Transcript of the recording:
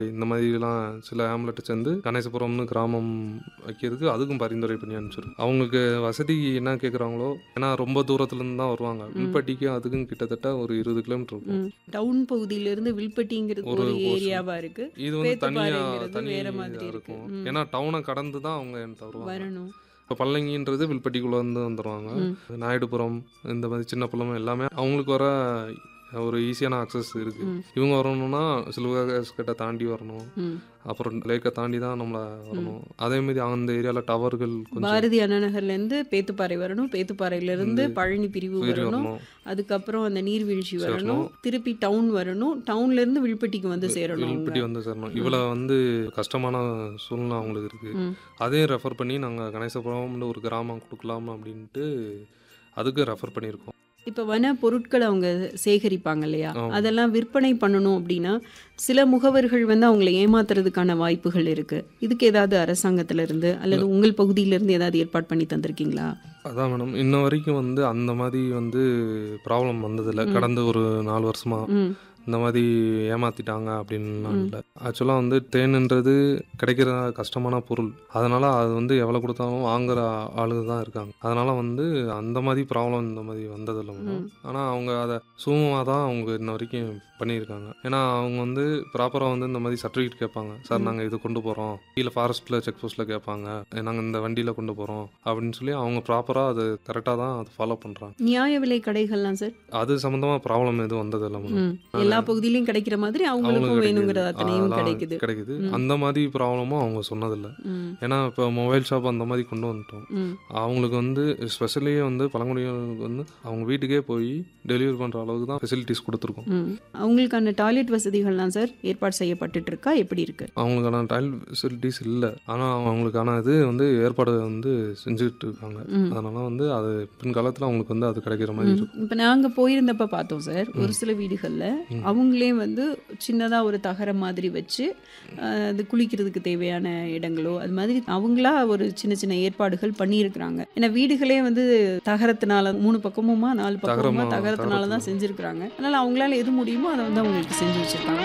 இந்த மாதிரிலாம் சில ஆம்லெட்டை சேர்ந்து கணேசபுரம்னு கிராமம் வைக்கிறதுக்கு அதுக்கும் பரிந்துரை பண்ணி அனுப்பிச்சிருக்கு அவங்களுக்கு வசதி என்ன கேட்குறாங்களோ ஏன்னா ரொம்ப தூரத்துலேருந்து தான் வருவாங்க வில்பட்டிக்கு அதுக்கும் கிட்டத்தட்ட ஒரு இருபது கிலோமீட்டர் இருக்கும் டவுன் பகுதியிலிருந்து வில்பட்டிங்கிறது ஒரு ஒரு portion. ஏரியாவா இருக்கு இது வந்து தனியாக பேத்துப்பாறைங்கிறது தனி வேற மாதிரி இருக்கு. இருக்கும் ம். ஏன்னா டவுனை கடந்து தான் அவங்க என்கிட்ட வருவாங்க வரணும் இப்போ பல்லங்கின்றது வில்பட்டிக்குள்ளே இருந்து வந்துடுவாங்க ம். நாயுடுபுரம் இந்த மாதிரி சின்ன பள்ளம் எல்லாமே அவங்களுக்கு வர ஒரு ஈஸியான அக்சஸ் இருக்குது ம். இவங்க வரணும்னா சிலுவகாஸ் கிட்ட தாண்டி வரணும் ம். அப்புறம் லேக்கை தாண்டி தான் நம்மளை வரணும் அதே மாதிரி அந்த ஏரியாவில் டவர்கள் கொஞ்சம் பாரதி அண்ணா நகர்ல இருந்து பேத்துப்பாறை வரணும் பேத்துப்பாறையில இருந்து பழனி பிரிவு உயிர் வரணும் வரணும் அதுக்கப்புறம் அந்த நீர்வீழ்ச்சி வரணும் சேரணும். திருப்பி டவுன் வரணும் டவுன்ல இருந்து வில்பட்டிக்கு வந்து சேரணும் அவங்க. வில்பட்டி வந்து சேரணும் இவ்வளோ வந்து கஷ்டமான சூழ்நிலை அவங்களுக்கு இருக்குது ம். அதையும் ரெஃபர் பண்ணி நாங்கள் கணேசபுரம்னு ஒரு கிராமம் கொடுக்கலாம் அப்படின்ட்டு அதுக்கு ரெஃபர் பண்ணியிருக்கோம் இப்ப வன பொருட்களை அவங்க சேகரிப்பாங்க இல்லையா ஆமா. அதெல்லாம் விற்பனை பண்ணணும் அப்படின்னா சில முகவர்கள் வந்து அவங்களை ஏமாத்துறதுக்கான வாய்ப்புகள் இருக்கு இதுக்கு ஏதாவது அரசாங்கத்துல இருந்து அல்லது உங்கள் பகுதியில இருந்து ஏதாவது ஏற்பாடு பண்ணி தந்திருக்கீங்களா அதான் மேடம் இன்ன வரைக்கும் வந்து அந்த மாதிரி வந்து ப்ராப்ளம் வந்ததில்லை கடந்த ஒரு நாலு வருஷமா ம் இந்த மாதிரி ஏமாத்திட்டாங்க அப்படின்லாம் இல்லை ஆக்சுவலாக வந்து தேனுன்றது கிடைக்கிற கஷ்டமான பொருள் அதனால் அது வந்து எவ்வளோ கொடுத்தாலும் வாங்குற ஆளுங்க தான் இருக்காங்க அதனால் வந்து அந்த மாதிரி ப்ராப்ளம் இந்த மாதிரி வந்ததில்லை மேடம் ஆனால் அவங்க அதை சுமமாக தான் அவங்க இன்ன வரைக்கும் பண்ணியிருக்காங்க ஏன்னா அவங்க வந்து ப்ராப்பராக வந்து இந்த மாதிரி சர்டிஃபிகேட் கேட்பாங்க சார் நாங்கள் இது கொண்டு போகிறோம் கீழே ஃபாரஸ்ட்டில் செக் போஸ்ட்டில் கேட்பாங்க நாங்கள் இந்த வண்டியில் கொண்டு போகிறோம் அப்படின்னு சொல்லி அவங்க ப்ராப்பராக அது கரெக்டாக தான் அதை ஃபாலோ பண்ணுறாங்க நியாய விலை கடைகள்லாம் சார் அது சம்மந்தமாக ப்ராப்ளம் எதுவும் வந்ததில்லை மேடம் ம். எல்லா பகுதியிலையும் கிடைக்கிற மாதிரி அவங்களுக்கும் அவங்களுக்கு வேணுங்கிற கிடைக்குது. அத்தனையும் அதெல்லாம் கிடைக்குது கிடைக்குது அந்த மாதிரி ப்ராப்ளமும் அவங்க சொன்னதில்லை ம் ஏன்னா இப்போ மொபைல் ஷாப் அந்த மாதிரி கொண்டு வந்துட்டோம் ம் அவங்களுக்கு வந்து ஸ்பெஷலியே வந்து பழங்குடியினருக்கு வந்து அவங்க வீட்டுக்கே போய் டெலிவரி பண்ணுற அளவுக்கு தான் ஃபெசிலிட்டிஸ் கொடுத்துருக்கோம் ம் அவங்களுக்கான டாய்லெட் வசதிகள்லாம் சார் ஏற்பாடு செய்யப்பட்டுட்டு இருக்கா எப்படி இருக்கு அவங்களுக்கான டைல் ஃபெசிலிட்டிஸ் இல்லை ஆனால் அவங்களுக்கான இது வந்து ஏற்பாடு வந்து செஞ்சுட்டு இருக்காங்க ம். அதனால வந்து அது பின்காலத்தில் அவங்களுக்கு வந்து அது கிடைக்கிற மாதிரி இருக்கும் இப்போ நாங்கள் போயிருந்தப்ப பார்த்தோம் சார் ஒரு சில வீடுகளில் அவங்களே வந்து சின்னதாக ஒரு தகரம் மாதிரி வச்சு அஹ், அது குளிக்கிறதுக்கு தேவையான இடங்களோ அது மாதிரி அவங்களா ஒரு சின்ன சின்ன ஏற்பாடுகள் பண்ணியிருக்கிறாங்க ஏன்னா வீடுகளே வந்து தகரத்தினால மூணு பக்கமுமா நாலு பக்கமுமா தகரமா- தகரத்தினால தான் தகரத்தினால. செஞ்சுருக்கிறாங்க அதனால அவங்களால எது முடியுமோ அதை வந்து அவங்களுக்கு செஞ்சு வச்சிருக்காங்க